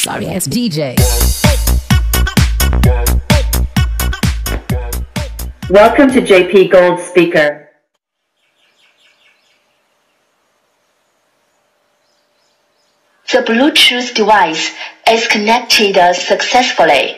sorry ass DJ. Welcome to JP Gold Speaker. The Bluetooth device is connected successfully.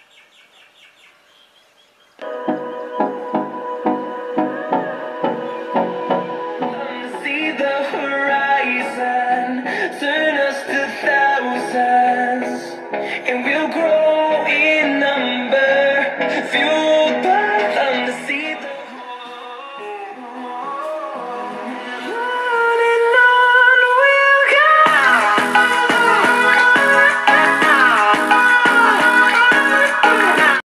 See the horizon, turn us to thousands, and we'll grow in number, fueled by them to see the on and on we'll go.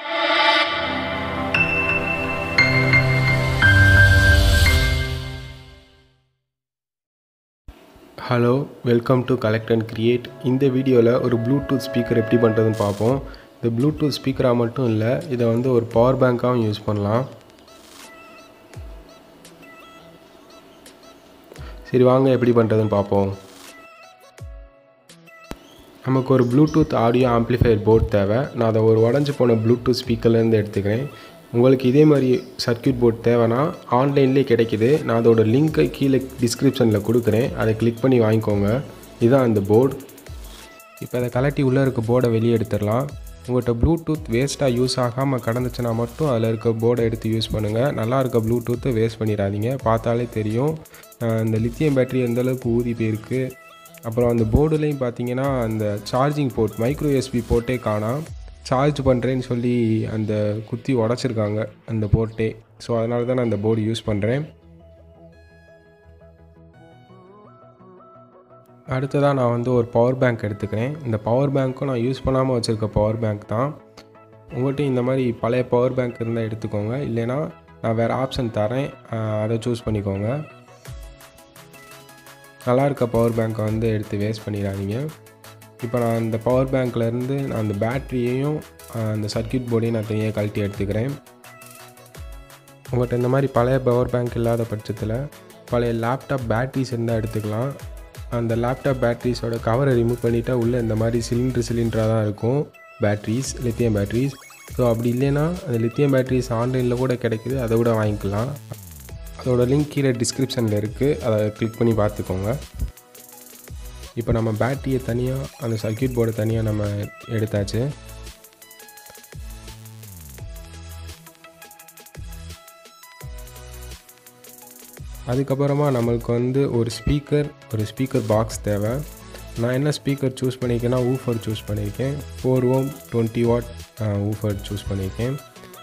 Hello welcome to collect and create இந்த வீடியோவில் ஒரு Bluetooth speaker எப்படி பண்ணுறதுன்னு பார்ப்போம் இந்த Bluetooth ஸ்பீக்கராக மட்டும் இல்லை இதை வந்து ஒரு பவர் பேங்க்காகவும் யூஸ் பண்ணலாம் சரி வாங்க எப்படி பண்ணுறதுன்னு பார்ப்போம் நமக்கு ஒரு ப்ளூடூத் ஆடியோ ஆம்ப்ளிஃபையர் போர்ட் தேவை நான் அதை ஒரு உடஞ்சி போன ப்ளூடூத் ஸ்பீக்கர்லேருந்து எடுத்துக்கிறேன் உங்களுக்கு இதே மாதிரி சர்க்யூட் போர்ட் தேவைன்னா ஆன்லைன்லேயே கிடைக்குது நான் அதோட லிங்க்கை கீழே டிஸ்கிரிப்ஷனில் கொடுக்குறேன் அதை கிளிக் பண்ணி வாங்கிக்கோங்க இதுதான் அந்த போர்டு இப்போ அதை கலட்டி உள்ளே இருக்க போர்டை வெளியே எடுத்துடலாம் உங்கள்கிட்ட ப்ளூடூத் வேஸ்ட்டாக யூஸ் ஆகாமல் கடந்துச்சுன்னா மட்டும் அதில் இருக்க போர்டை எடுத்து யூஸ் பண்ணுங்கள் நல்லா இருக்க ப்ளூடூத்தை வேஸ்ட் பண்ணிடாதீங்க பார்த்தாலே தெரியும் அஹ் இந்த லித்தியம் பேட்டரி எந்த அளவுக்கு ஊதி போயிருக்கு அப்புறம் அந்த போர்டுலேயும் பார்த்தீங்கன்னா அந்த சார்ஜிங் போர்ட் மைக்ரோ எஸ்பி போர்ட்டே காணாம் சார்ஜ் பண்ணுறேன்னு சொல்லி அந்த குத்தி உடச்சிருக்காங்க அந்த போர்ட்டே ஸோ அதனால தான் நான் அந்த போர்டு யூஸ் பண்ணுறேன் அடுத்ததாக நான் வந்து ஒரு பவர் பேங்க் எடுத்துக்கிறேன் இந்த பவர் பேங்க்கும் நான் யூஸ் பண்ணாமல் வச்சுருக்க பவர் பேங்க் தான் உங்கள்கிட்ட இந்த மாதிரி பழைய பவர் பேங்க் இருந்தால் எடுத்துக்கோங்க இல்லைன்னா நான் வேறு ஆப்ஷன் தரேன் அஹ் அதை சூஸ் பண்ணிக்கோங்க நல்லா இருக்க பவர் பேங்க்கை வந்து எடுத்து வேஸ்ட் பண்ணிடாதீங்க இப்போ நான் அந்த பவர் பேங்க்லேருந்து நான் அந்த பேட்டரியையும் அந்த சர்க்யூட் போர்டையும் நான் தனியாக கழட்டி எடுத்துக்கிறேன் உங்கள்கிட்ட இந்த மாதிரி பழைய பவர் பேங்க் இல்லாத பட்சத்தில் பழைய லேப்டாப் பேட்ரிஸ் இருந்தால் எடுத்துக்கலாம் அந்த லேப்டாப் பேட்ரிஸோட கவரை ரிமூவ் பண்ணிட்டா உள்ளே இந்த மாதிரி சிலிண்டர் சிலிண்டராக தான் இருக்கும் பேட்ரிஸ் லித்தியம் பேட்ரிஸ் ஸோ அப்படி இல்லைன்னா அந்த லித்தியம் பேட்ரிஸ் ஆன்லைனில் கூட கிடைக்குது அதை கூட வாங்கிக்கலாம் அதோட லிங்க் கீழே டிஸ்கிரிப்ஷனில் இருக்குது அதை கிளிக் பண்ணி பார்த்துக்கோங்க இப்போ நம்ம பேட்டரியை தனியாக அந்த சர்க்யூட் போர்டை தனியாக நம்ம எடுத்தாச்சு அதுக்கப்புறமா நம்மளுக்கு வந்து ஒரு ஸ்பீக்கர் ஒரு ஸ்பீக்கர் பாக்ஸ் தேவை நான் என்ன ஸ்பீக்கர் சூஸ் பண்ணியிருக்கேன்னா ஊஃபர் சூஸ் பண்ணியிருக்கேன் four ohm twenty watt woofer choose பண்ணியிருக்கேன்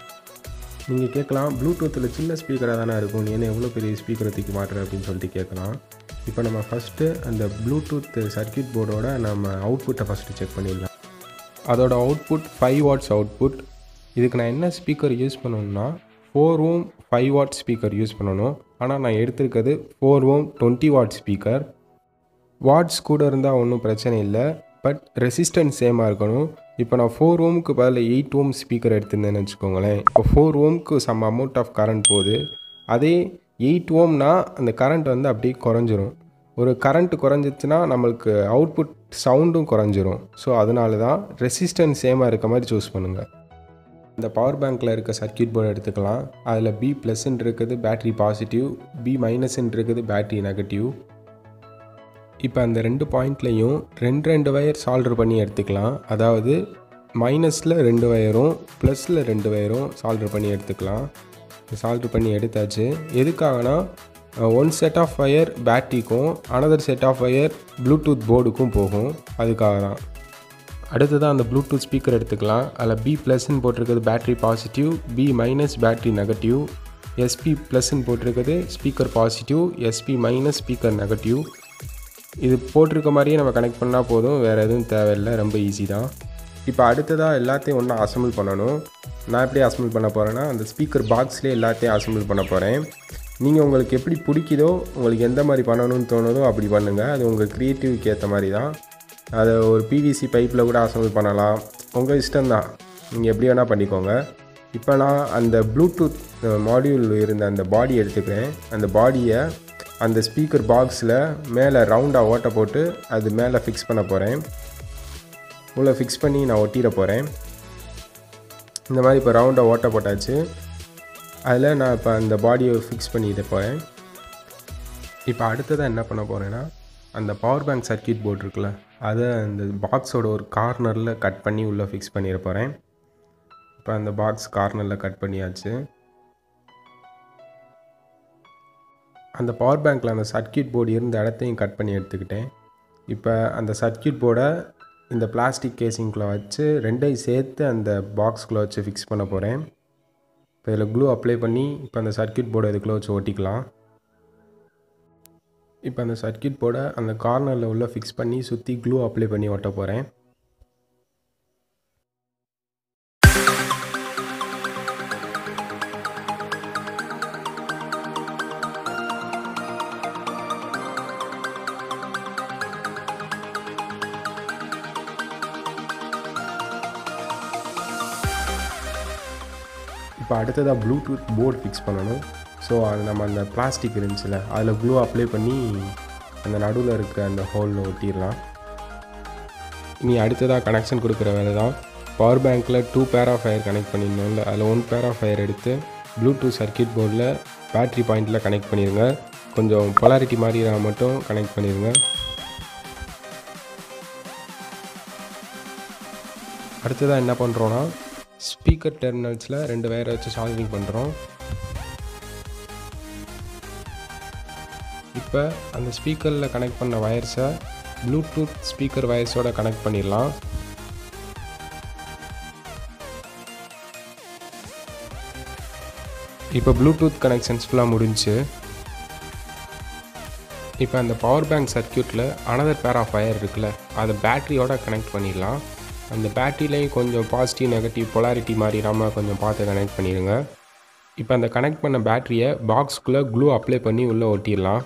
நீங்கள் கேட்கலாம் ப்ளூடூத்தில் சின்ன ஸ்பீக்கராக தானே இருக்கும் நீ என்ன எவ்வளோ பெரிய ஸ்பீக்கரை தூக்கி மாட்டுற அப்படின்னு சொல்லிட்டு கேட்கலாம் இப்போ நம்ம ஃபஸ்ட்டு அந்த ப்ளூடூத் சர்க்யூட் போர்டோட நம்ம அவுட்புட்டை ஃபஸ்ட்டு செக் பண்ணிடலாம் அதோட அவுட்புட் ஃபைவ் வாட்ஸ் அவுட்புட் இதுக்கு நான் என்ன ஸ்பீக்கர் யூஸ் பண்ணணும்னா four ohm five watt speaker use பண்ணணும் ஆனால் நான் எடுத்திருக்கிறது four ohm twenty watt speaker watts கூட இருந்தால் ஒன்றும் பிரச்சனை இல்லை பட் ரெசிஸ்டன்ஸ் சேமாக இருக்கணும் இப்போ நான் ஃபோர் ஓமுக்கு பதில் எயிட் ஓம் ஸ்பீக்கர் எடுத்திருந்தேன்னு வச்சுக்கோங்களேன் இப்போ ஃபோர் ஓம்க்கு சம் அமௌண்ட் ஆஃப் கரண்ட் போகுது அதே எயிட் ஓம்னா அந்த கரண்ட் வந்து அப்படியே குறைஞ்சிரும் ஒரு கரண்ட் குறைஞ்சிச்சுன்னா நம்மளுக்கு அவுட்புட் சவுண்டும் குறைஞ்சிரும் ஸோ அதனால தான் ரெசிஸ்டன்ஸ் சேமாக இருக்க மாதிரி சூஸ் பண்ணுங்கள் இந்த பவர் பேங்க்கில் இருக்க சர்க்யூட் போர்டு எடுத்துக்கலாம் அதில் பி ப்ளஸ்ன்னு இருக்குது பேட்ரி பாசிட்டிவ் பி மைனஸ்ன்னு இருக்குது பேட்ரி நெகட்டிவ் இப்போ அந்த ரெண்டு பாயிண்ட்லேயும் ரெண்டு ரெண்டு வயர் சால்டர் பண்ணி எடுத்துக்கலாம் அதாவது மைனஸில் ரெண்டு வயரும் ப்ளஸில் ரெண்டு வயரும் சால்டர் பண்ணி எடுத்துக்கலாம் சால்டர் பண்ணி எடுத்தாச்சு எதுக்காகனா ஒன் செட் ஆஃப் வயர் பேட்டரிக்கும் another set of wire Bluetooth போர்டுக்கும் போகும் அதுக்காக தான் அடுத்ததாக அந்த ப்ளூடூத் ஸ்பீக்கர் எடுத்துக்கலாம் அதில் பி ப்ளஸ்ன்னு போட்டிருக்கிறது battery positive B minus battery negative SP ப்ளஸ்ன்னு போட்டிருக்கிறது speaker positive SP minus speaker negative இது போட்டிருக்க மாதிரியே நம்ம கனெக்ட் பண்ணால் போதும் வேறு எதுவும் தேவையில்லை ரொம்ப ஈஸி தான் இப்போ அடுத்ததாக எல்லாத்தையும் ஒன்றா அசம்பிள் பண்ணணும் நான் எப்படி அசம்பிள் பண்ண போகிறேன்னா அந்த ஸ்பீக்கர் பாக்ஸ்லேயே எல்லாத்தையும் அசம்பிள் பண்ண போகிறேன் நீங்கள் உங்களுக்கு எப்படி பிடிக்குதோ உங்களுக்கு எந்த மாதிரி பண்ணணும்னு தோணுதோ அப்படி பண்ணுங்கள் அது உங்கள் க்ரியேட்டிவ்க்கு ஏற்ற மாதிரி தான் அதை ஒரு பிவிசி பைப்பில் கூட அசம்பிள் பண்ணலாம் உங்கள் இஷ்டம்தான் நீங்கள் எப்படி வேணால் பண்ணிக்கோங்க இப்போ நான் அந்த ப்ளூடூத் மாடியூல் இருந்த அந்த பாடி எடுத்துக்கிறேன் அந்த பாடியை அந்த ஸ்பீக்கர் பாக்ஸில் மேலே ரவுண்டாக ஓட்டை போட்டு அது மேலே ஃபிக்ஸ் பண்ண போகிறேன் உள்ளே ஃபிக்ஸ் பண்ணி நான் ஒட்டிட போகிறேன் இந்த மாதிரி இப்போ ரவுண்டாக ஓட்ட போட்டாச்சு அதில் நான் இப்போ அந்த பாடியை ஃபிக்ஸ் பண்ணிட்டு போகிறேன் இப்போ அடுத்ததாக என்ன பண்ண போகிறேன்னா அந்த பவர் பேங்க் சர்க்கியூட் போர்டு இருக்குல்ல அதை அந்த பாக்ஸோட ஒரு கார்னரில் கட் பண்ணி உள்ளே ஃபிக்ஸ் பண்ணிட போகிறேன் இப்போ அந்த பாக்ஸ் கார்னரில் கட் பண்ணியாச்சு அந்த பவர் பேங்க்கில் அந்த சர்க்கியூட் போர்டு இருந்த இடத்தையும் கட் பண்ணி எடுத்துக்கிட்டேன் இப்போ அந்த சர்க்கியூட் போர்டை இந்த பிளாஸ்டிக் கேசிங்குள்ளே வச்சு ரெண்டையும் சேர்த்து அந்த பாக்ஸ்குள்ளே வச்சு ஃபிக்ஸ் பண்ண போகிறேன் இப்போ இதில் க்ளூ அப்ளை பண்ணி இப்போ அந்த சர்க்கியூட் போர்டை இதுக்குள்ளே வச்சு ஒட்டிக்கலாம் இப்போ அந்த சர்க்கியூட் போர்டை அந்த கார்னரில் உள்ள ஃபிக்ஸ் பண்ணி சுற்றி க்ளூ அப்ளை பண்ணி ஒட்ட போகிறேன் இப்போ அடுத்ததாக ப்ளூடூத் போர்டு ஃபிக்ஸ் பண்ணணும் ஸோ அது நம்ம அந்த பிளாஸ்டிக் இருந்துச்சுல அதில் க்ளூ அப்ளை பண்ணி அந்த நடுவில் இருக்க அந்த ஹோலில் ஒட்டிடலாம் இனி அடுத்ததாக கனெக்ஷன் கொடுக்குற வேலை தான் பவர் பேங்க்கில் டூ பேர் ஆஃப் ஃபயர் கனெக்ட் பண்ணிடணும்ல அதில் ஒன் பேர் ஆஃப் ஃபயர் எடுத்து ப்ளூடூத் சர்க்கியூட் போர்டில் பேட்ரி பாயிண்டில் கனெக்ட் பண்ணிடுங்க கொஞ்சம் பொலாரிட்டி மாதிரி மட்டும் கனெக்ட் பண்ணிடுங்க அடுத்ததாக என்ன பண்ணுறோன்னா ஸ்பீக்கர் டெர்மினல்ஸில் ரெண்டு வயரை வச்சு சால்விங் பண்ணுறோம் இப்போ அந்த ஸ்பீக்கரில் கனெக்ட் பண்ண வயர்ஸை ப்ளூடூத் ஸ்பீக்கர் வயர்ஸோட கனெக்ட் பண்ணிடலாம் இப்போ ப்ளூடூத் கனெக்ஷன்ஸ் ஃபுல்லாக முடிஞ்சு இப்போ அந்த பவர் பேங்க் சர்க்கியூட்டில் அனதர் பேர் ஆஃப் வயர் இருக்குல்ல அதை பேட்டரியோட கனெக்ட் பண்ணிடலாம் அந்த பேட்டரிலையும் கொஞ்சம் பாசிட்டிவ் நெகட்டிவ் பொலாரிட்டி மாறிடாமல் கொஞ்சம் பார்த்து கனெக்ட் பண்ணிடுங்க இப்போ அந்த கனெக்ட் பண்ண பேட்டரியை பாக்ஸ்குள்ளே க்ளூ அப்ளை பண்ணி உள்ளே ஒட்டிடலாம்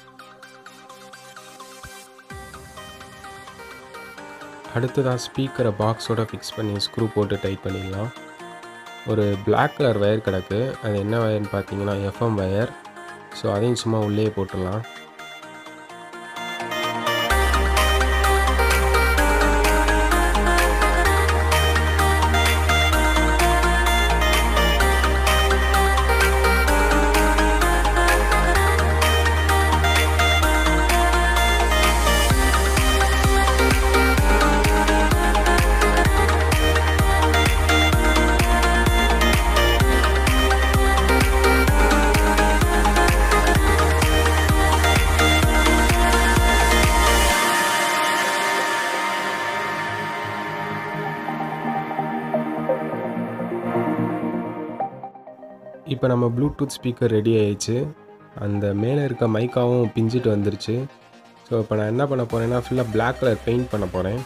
அடுத்ததாக ஸ்பீக்கரை பாக்ஸோட ஃபிக்ஸ் பண்ணி ஸ்க்ரூ போட்டு டைட் பண்ணிடலாம் ஒரு Black கலர் வயர் கிடக்கு அது என்ன வயர்னு பார்த்தீங்கன்னா எஃப்எம் வயர் ஸோ அதையும் சும்மா உள்ளே போட்டுடலாம் இப்போ நம்ம ப்ளூடூத் ஸ்பீக்கர் ரெடி ஆயிடுச்சு அந்த மேலே இருக்க மைக்காவும் பிஞ்சிட்டு வந்துருச்சு ஸோ இப்போ நான் என்ன பண்ண போகிறேன்னா ஃபுல்லாக Black கலர் பெயிண்ட் பண்ண போகிறேன்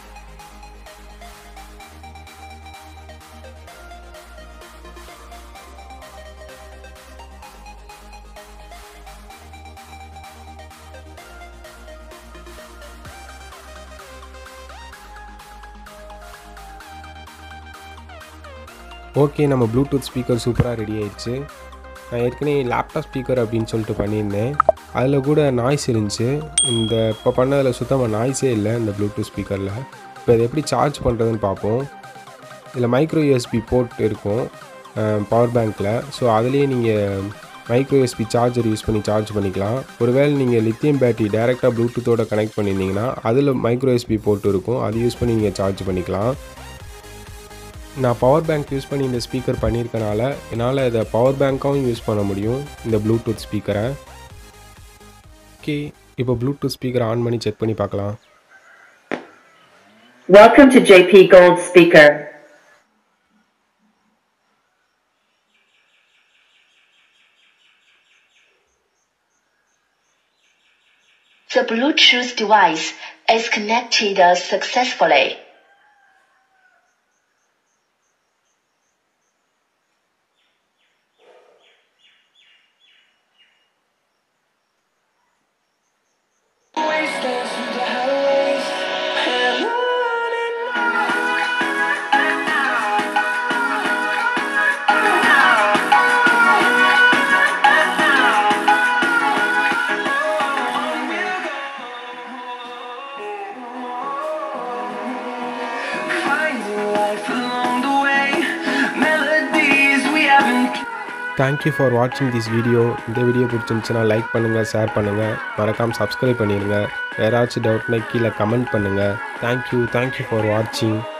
ஓகே நம்ம ப்ளூடூத் ஸ்பீக்கர் சூப்பராக ரெடி ஆயிடுச்சு நான் ஏற்கனவே லேப்டாப் ஸ்பீக்கர் அப்படின்னு சொல்லிட்டு பண்ணியிருந்தேன் அதில் கூட நாய்ஸ் இருந்துச்சு இந்த இப்போ பண்ணதில் சுத்தமாக நாய்ஸே இல்லை இந்த ப்ளூடூத் ஸ்பீக்கரில் இப்போ இதை எப்படி சார்ஜ் பண்ணுறதுன்னு பார்ப்போம் இதில் மைக்ரோ யூஎஸ்பி போர்ட் இருக்கும் பவர் பேங்க்கில் ஸோ அதுலேயே நீங்கள் மைக்ரோ யூஎஸ்பி சார்ஜர் யூஸ் பண்ணி சார்ஜ் பண்ணிக்கலாம் ஒருவேளை நீங்கள் லித்தியம் பேட்டரி டைரெக்டாக ப்ளூடூத்தோட கனெக்ட் பண்ணியிருந்தீங்கன்னா அதில் மைக்ரோ யூஎஸ்பி போர்ட் இருக்கும் அது யூஸ் பண்ணி நீங்கள் சார்ஜ் பண்ணிக்கலாம் நான் பவர் பேங்க் யூஸ் பண்ணி இந்த ஸ்பீக்கர் பண்ணியிருக்கனால என்னால் இதை பவர் பேங்க்காகவும் யூஸ் பண்ண முடியும் இந்த ப்ளூடூத் ஸ்பீக்கரை ஓகே இப்போ ப்ளூடூத் ஸ்பீக்கரை ஆன் பண்ணி செக் பண்ணி பார்க்கலாம் Welcome to JP Gold Speaker. The Bluetooth device is connected successfully. Wastelands through the highways and on and on. Thank you for வாட்சிங் திஸ் வீடியோ இந்த வீடியோ பிடிச்சிருந்துச்சுன்னா லைக் பண்ணுங்கள் ஷேர் பண்ணுங்கள் மறக்காமல் சப்ஸ்கிரைப் பண்ணிடுங்க யாராச்சும் டவுட்னா கீழே கமெண்ட் பண்ணுங்கள் தேங்க்யூ தேங்க்யூ ஃபார் வாட்சிங்